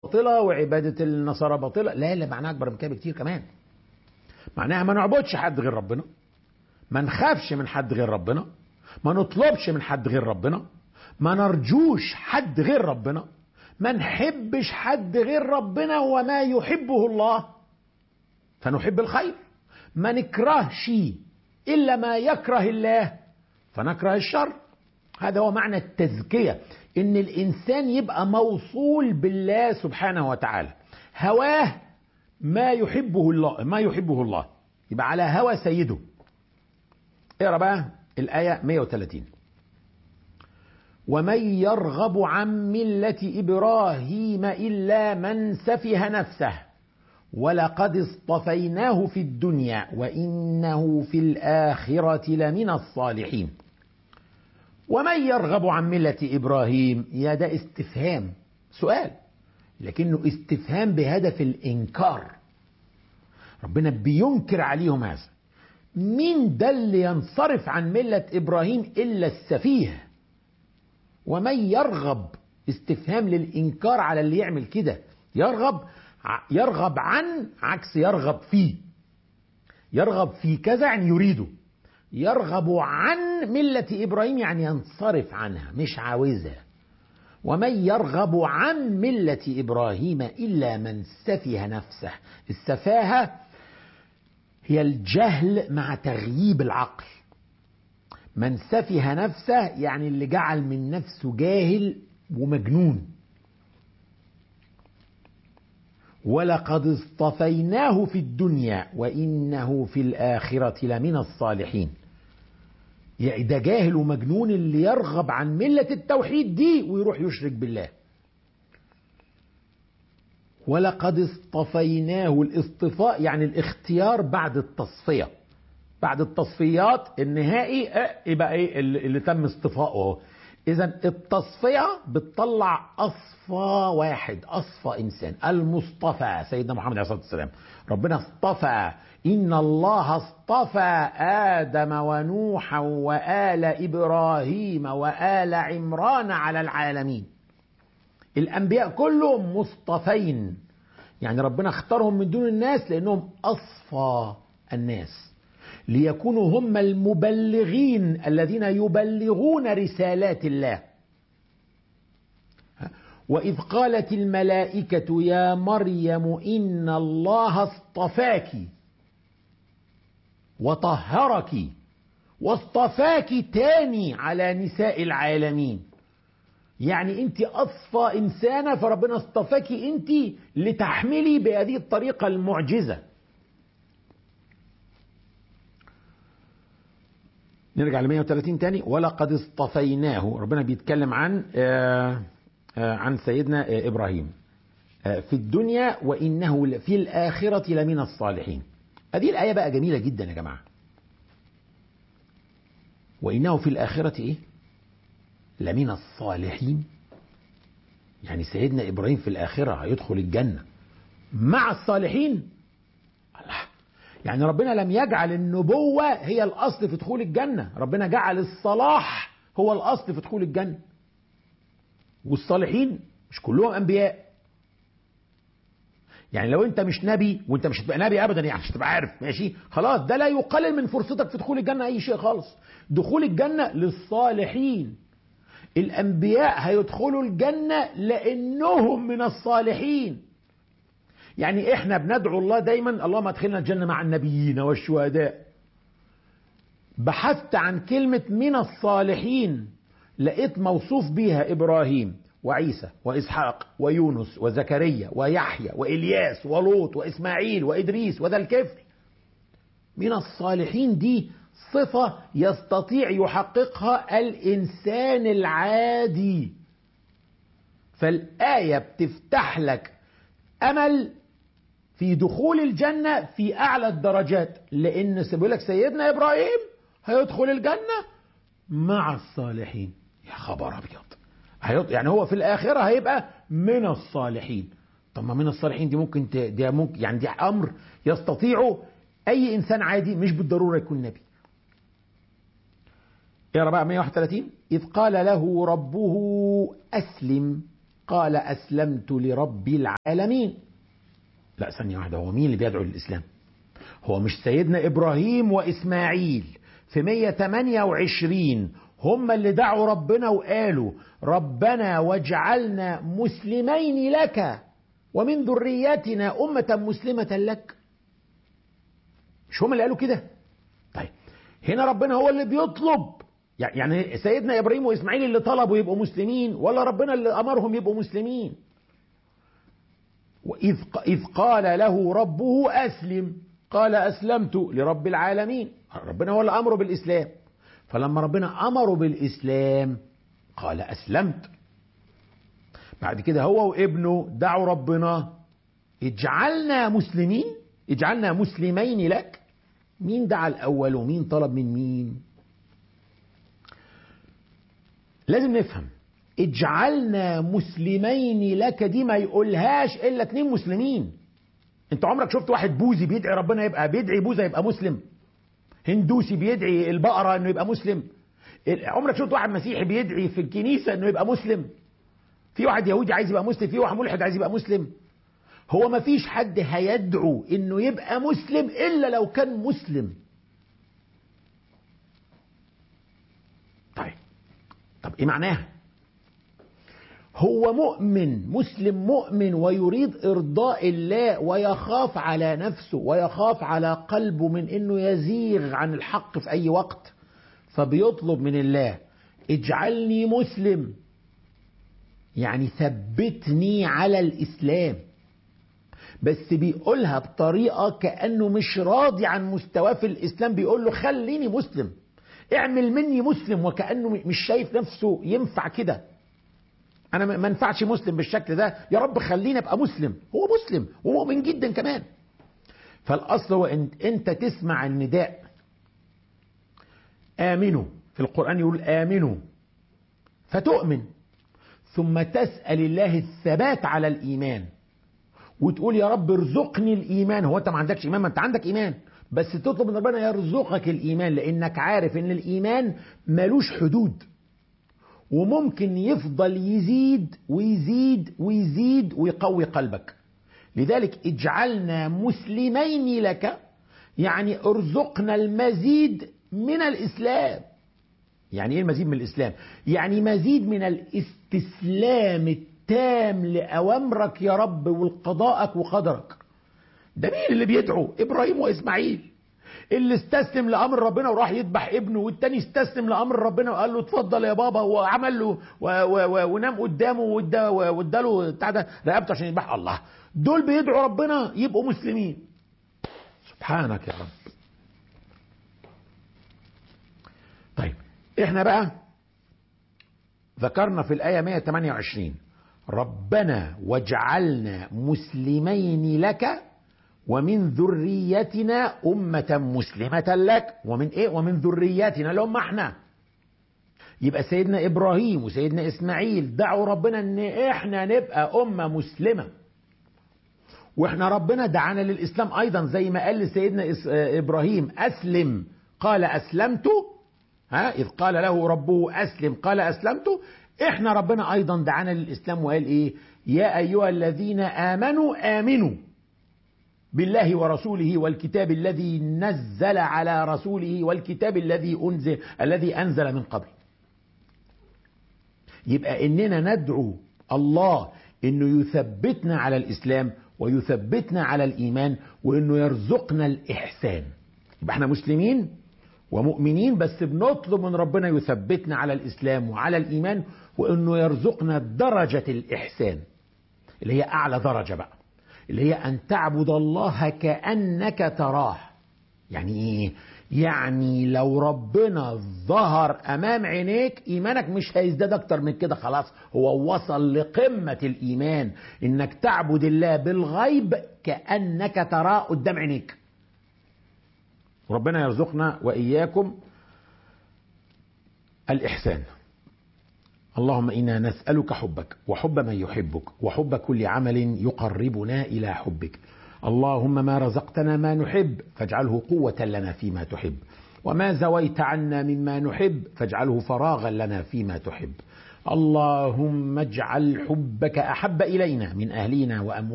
باطلة وعبادة النصارى باطلة لا لا معناها أكبر من كده بكتير كمان معناها ما نعبدش حد غير ربنا ما نخافش من حد غير ربنا ما نطلبش من حد غير ربنا ما نرجوش حد غير ربنا ما نحبش حد غير ربنا وما يحبه الله فنحب الخير ما نكرهش إلا ما يكره الله فنكره الشر هذا هو معنى التزكية إن الإنسان يبقى موصول بالله سبحانه وتعالى هواه ما يحبه الله ما يحبه الله يبقى على هوى سيده اقرا بقى الآية 130 ومن يرغب عن ملة إبراهيم إلا من سفه نفسه ولقد اصطفيناه في الدنيا وإنه في الآخرة لمن الصالحين ومن يرغب عن ملة إبراهيم يا ده استفهام سؤال لكنه استفهام بهدف الإنكار ربنا بينكر عليهم هذا مين ده اللي ينصرف عن ملة إبراهيم إلا السفيه ومن يرغب استفهام للإنكار على اللي يعمل كده يرغب يرغب عن عكس يرغب فيه يرغب في كذا يعني يريده يرغب عن ملة إبراهيم يعني ينصرف عنها مش عاوزها ومن يرغب عن ملة إبراهيم إلا من سفه نفسه السفاهة هي الجهل مع تغييب العقل من سفه نفسه يعني اللي جعل من نفسه جاهل ومجنون ولقد اصطفيناه في الدنيا وإنه في الآخرة لمن الصالحين يعني ده جاهل ومجنون اللي يرغب عن ملة التوحيد دي ويروح يشرك بالله ولقد اصطفيناه الاصطفاء يعني الاختيار بعد التصفية بعد التصفيات النهائي يبقى ايه اللي, اللي تم اصطفائه اذا التصفية بتطلع اصفى واحد اصفى انسان المصطفى سيدنا محمد عليه الصلاة والسلام ربنا اصطفى ان الله اصطفى ادم ونوحا وآل ابراهيم وآل عمران على العالمين الانبياء كلهم مصطفين يعني ربنا اختارهم من دون الناس لانهم اصفى الناس ليكونوا هم المبلغين الذين يبلغون رسالات الله واذ قالت الملائكه يا مريم ان الله اصطفاك وطهرك واصطفاك تاني على نساء العالمين يعني انت اصفى انسانه فربنا اصطفاك انت لتحملي بهذه الطريقه المعجزه نرجع ل 130 تاني ولقد اصطفيناه ربنا بيتكلم عن آآ آآ عن سيدنا ابراهيم في الدنيا وانه في الاخره لمن الصالحين هذه الايه بقى جميله جدا يا جماعه وانه في الاخره ايه لمن الصالحين يعني سيدنا ابراهيم في الاخره هيدخل الجنه مع الصالحين الله يعني ربنا لم يجعل النبوة هي الأصل في دخول الجنة ربنا جعل الصلاح هو الأصل في دخول الجنة والصالحين مش كلهم أنبياء يعني لو انت مش نبي وانت مش هتبقى نبي ابدا يعني مش هتبقى عارف ماشي خلاص ده لا يقلل من فرصتك في دخول الجنه اي شيء خالص دخول الجنه للصالحين الانبياء هيدخلوا الجنه لانهم من الصالحين يعني احنا بندعو الله دايما اللهم ادخلنا الجنه مع النبيين والشهداء بحثت عن كلمه من الصالحين لقيت موصوف بيها ابراهيم وعيسى واسحاق ويونس وزكريا ويحيى والياس ولوط واسماعيل وادريس وذا الكفر من الصالحين دي صفه يستطيع يحققها الانسان العادي فالايه بتفتح لك امل في دخول الجنة في أعلى الدرجات لأن بيقول لك سيدنا إبراهيم هيدخل الجنة مع الصالحين يا خبر أبيض يعني هو في الآخرة هيبقى من الصالحين طب ما من الصالحين دي ممكن ت... دي ممكن يعني دي أمر يستطيعه أي إنسان عادي مش بالضرورة يكون نبي اقرا بقى 131 إذ قال له ربه أسلم قال أسلمت لرب العالمين لا ثانية واحدة هو مين اللي بيدعو للإسلام هو مش سيدنا إبراهيم وإسماعيل في 128 هم اللي دعوا ربنا وقالوا ربنا واجعلنا مسلمين لك ومن ذريتنا أمة مسلمة لك مش هم اللي قالوا كده طيب هنا ربنا هو اللي بيطلب يعني سيدنا إبراهيم وإسماعيل اللي طلبوا يبقوا مسلمين ولا ربنا اللي أمرهم يبقوا مسلمين وإذ إذ قال له ربه أسلم قال أسلمت لرب العالمين ربنا هو اللي أمره بالإسلام فلما ربنا أمره بالإسلام قال أسلمت بعد كده هو وابنه دعوا ربنا اجعلنا مسلمين اجعلنا مسلمين لك مين دعا الأول ومين طلب من مين لازم نفهم اجعلنا مسلمين لك دي ما يقولهاش الا اتنين مسلمين انت عمرك شفت واحد بوذي بيدعي ربنا يبقى بيدعي بوذا يبقى مسلم هندوسي بيدعي البقرة انه يبقى مسلم عمرك شفت واحد مسيحي بيدعي في الكنيسة انه يبقى مسلم في واحد يهودي عايز يبقى مسلم في واحد ملحد عايز يبقى مسلم هو ما فيش حد هيدعو انه يبقى مسلم الا لو كان مسلم طيب طب ايه معناها هو مؤمن مسلم مؤمن ويريد ارضاء الله ويخاف على نفسه ويخاف على قلبه من انه يزيغ عن الحق في اي وقت فبيطلب من الله اجعلني مسلم يعني ثبتني على الاسلام بس بيقولها بطريقه كانه مش راضي عن مستواه في الاسلام بيقول له خليني مسلم اعمل مني مسلم وكانه مش شايف نفسه ينفع كده انا ما ينفعش مسلم بالشكل ده يا رب خليني ابقى مسلم هو مسلم ومؤمن جدا كمان فالاصل هو ان انت تسمع النداء امنوا في القران يقول امنوا فتؤمن ثم تسال الله الثبات على الايمان وتقول يا رب ارزقني الايمان هو انت ما عندكش ايمان ما انت عندك ايمان بس تطلب من ربنا يرزقك الايمان لانك عارف ان الايمان ملوش حدود وممكن يفضل يزيد ويزيد ويزيد ويقوي قلبك لذلك اجعلنا مسلمين لك يعني ارزقنا المزيد من الاسلام يعني ايه المزيد من الاسلام يعني مزيد من الاستسلام التام لاوامرك يا رب والقضاءك وقدرك ده مين اللي بيدعو ابراهيم واسماعيل اللي استسلم لامر ربنا وراح يذبح ابنه والتاني استسلم لامر ربنا وقال له اتفضل يا بابا وعمل له و و و ونام قدامه واداله بتاع ده رقبته عشان يذبح الله دول بيدعوا ربنا يبقوا مسلمين سبحانك يا رب طيب احنا بقى ذكرنا في الآية 128 ربنا واجعلنا مسلمين لك ومن ذريتنا أمة مسلمة لك ومن إيه ومن ذريتنا اللي هم احنا يبقى سيدنا إبراهيم وسيدنا إسماعيل دعوا ربنا إن إحنا نبقى أمة مسلمة وإحنا ربنا دعانا للإسلام أيضا زي ما قال لسيدنا إبراهيم أسلم قال أسلمت ها إذ قال له ربه أسلم قال أسلمت إحنا ربنا أيضا دعانا للإسلام وقال إيه يا أيها الذين آمنوا آمنوا بالله ورسوله والكتاب الذي نزل على رسوله والكتاب الذي أنزل الذي أنزل من قبل يبقى إننا ندعو الله إنه يثبتنا على الإسلام ويثبتنا على الإيمان وإنه يرزقنا الإحسان يبقى احنا مسلمين ومؤمنين بس بنطلب من ربنا يثبتنا على الإسلام وعلى الإيمان وإنه يرزقنا درجة الإحسان اللي هي أعلى درجة بقى اللي هي أن تعبد الله كأنك تراه يعني إيه؟ يعني لو ربنا ظهر أمام عينيك إيمانك مش هيزداد أكتر من كده خلاص هو وصل لقمة الإيمان إنك تعبد الله بالغيب كأنك تراه قدام عينيك ربنا يرزقنا وإياكم الإحسان اللهم انا نسالك حبك وحب من يحبك وحب كل عمل يقربنا الى حبك اللهم ما رزقتنا ما نحب فاجعله قوه لنا فيما تحب وما زويت عنا مما نحب فاجعله فراغا لنا فيما تحب اللهم اجعل حبك أحب إلينا من أهلنا وأموالنا